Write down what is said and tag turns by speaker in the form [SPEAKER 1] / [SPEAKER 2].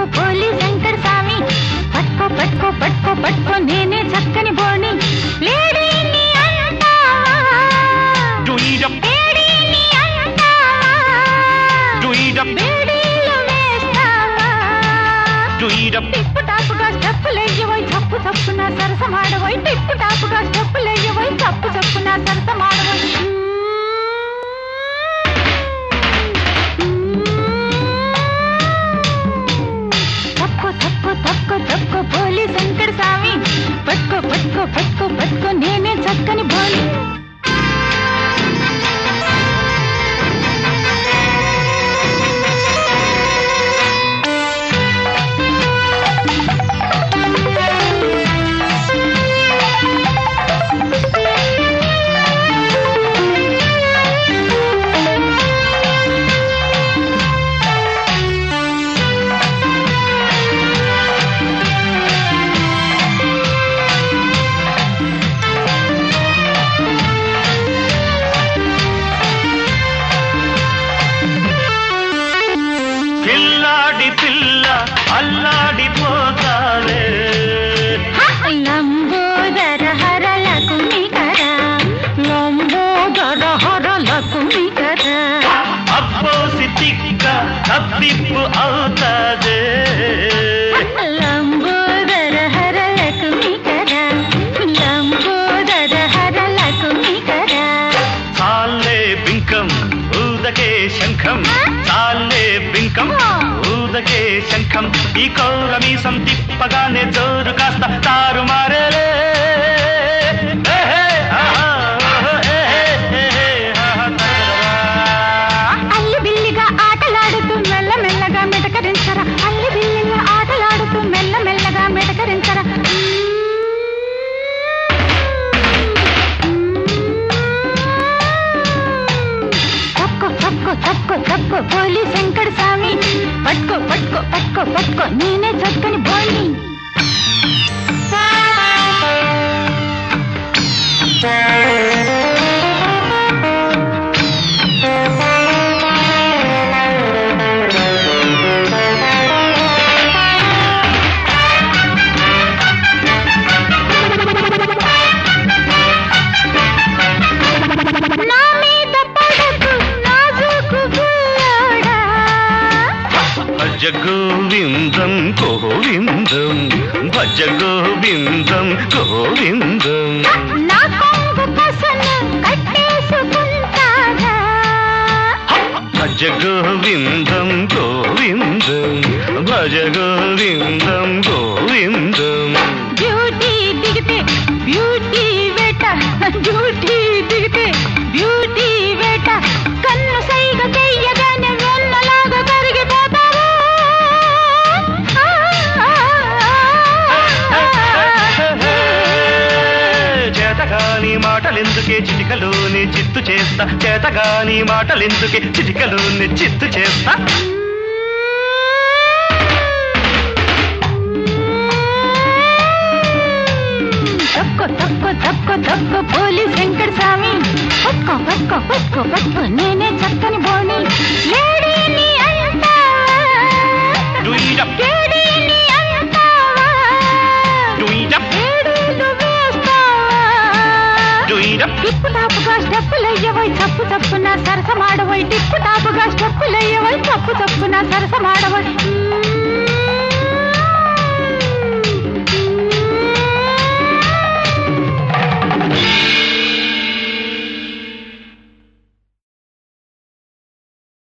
[SPEAKER 1] తప్పు పోలి శంకర్ స్వామి పట్టుకో పట్టుకో పట్టుకో పట్టుకో నేనే చక్కని బోణి లేడీని అంటావా
[SPEAKER 2] Do it up,
[SPEAKER 1] లేడీని అంటావా
[SPEAKER 2] do it up,
[SPEAKER 1] బేడీలు వేస్తావా
[SPEAKER 2] do it up.
[SPEAKER 1] టిప్పు టాపుగా స్టెప్పులయ్యవై తప్పు తప్పున సరసమాడవై టిప్పు టాపుగా స్టెప్పులయ్యవై తప్పు తప్పున సరసమాడవై తప్పు తప్పు తప్పు తప్పు పోలి శంకర్ స్వామి పట్టుకో పట్టుకో పట్టుకో పట్టుకో నేనే చక్కని బోలి
[SPEAKER 2] పిల్లాడి పిల్ల అల్లాడిపోతావే
[SPEAKER 1] లంబోదర హరలకు నికర లంబోదర హరలకు నికర
[SPEAKER 2] అబ్బోసి తిక్క తప్పిప్పు అవుతాదే
[SPEAKER 1] లంబోదర హరలకు నికర లంబోదర హరలకు నికర
[SPEAKER 2] చాలే బింకం ఊదకే శంఖం చాలే బింకం ఊదకే శంఖం ఈ కౌరమీసం తిప్పగానే జోరు కాస్త తారు మారేలే
[SPEAKER 1] అల్లి బిల్లిగా ఆటలాడుతూ మెల్ల మెల్లగా మెటకరించరా అల్లి బిల్లిగా ఆటలాడుతూ మెల్ల మెల్లగా మెటకరించరా తక్కువ తక్కువ తక్కువ తక్కువ పోలీ శంకర్ స్వామి పట్టుకో పట్టుకో పట్టుకో పట్టుకో నేనే చక్కని బోని నా మీద పడకు నాజుకు పిల్లోడా
[SPEAKER 2] భజ గోవిందం గోవిందం భజ గోవిందం గోవిందం
[SPEAKER 1] నా కొంగు కొసను కట్టేసుకుంటాగా
[SPEAKER 2] భజ గోవిందం గోవిందం భజ గోవిందం గోవిందం
[SPEAKER 1] బ్యూటీ దిగితే బ్యూటీ వేట బ్యూటీ దిగితే బ్యూటీ వేట కన్ను సైగ చెయ్యగానే వెన్నలాగా కరిగిపోతావు
[SPEAKER 2] చేతగాని మాటలెందుకే చిటికలోని చిత్తు చేస్తా చేతగాని మాటలెందుకే చిటికలోని చిత్తు చేస్తా
[SPEAKER 1] తక్కువ తక్కువ తక్కువ తక్కువ పోలి శంకర్ స్వామి పట్టుకో పట్టుకో పట్టుకో పట్టుకో నేనే చక్కని బోని లేడీని అంటావా
[SPEAKER 2] Do it up,
[SPEAKER 1] లేడీని అంటావా
[SPEAKER 2] do it up,
[SPEAKER 1] లేడీలు వేస్తావా
[SPEAKER 2] do it up.
[SPEAKER 1] టిప్పు టాపుగా స్టెప్పులయ్యవై తప్పు తప్పున సరసమాడవై టిప్పు టాపుగా స్టెప్పులయ్యవై తప్పు తప్పున సరసమాడవై